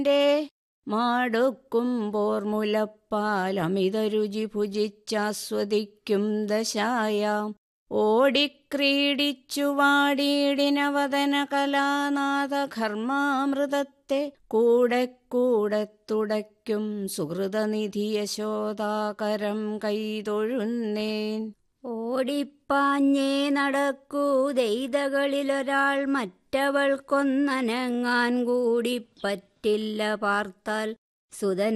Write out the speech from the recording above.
ന്റെ മാടുക്കുമ്പോർ മുലപ്പാൽ അമിതരുചി ഭുജിച്ചാസ്വദിക്കും ദശായാം ഓടിക്രീഡിച്ചു വാടിയിടിനവതന കലാനാഥ ഘർമാമൃതത്തെ കൂടെ കൂടെ തുടയ്ക്കും സുഹൃതനിധി യശോദാകരം കൈതൊഴുന്നേൻ ഓടിപ്പാഞ്ഞേ നടക്കൂ ദൈതകളിലൊരാൾ മറ്റവൾക്കൊന്നനങ്ങാൻ കൂടി പറ്റില്ല പാർത്താൽ സുതന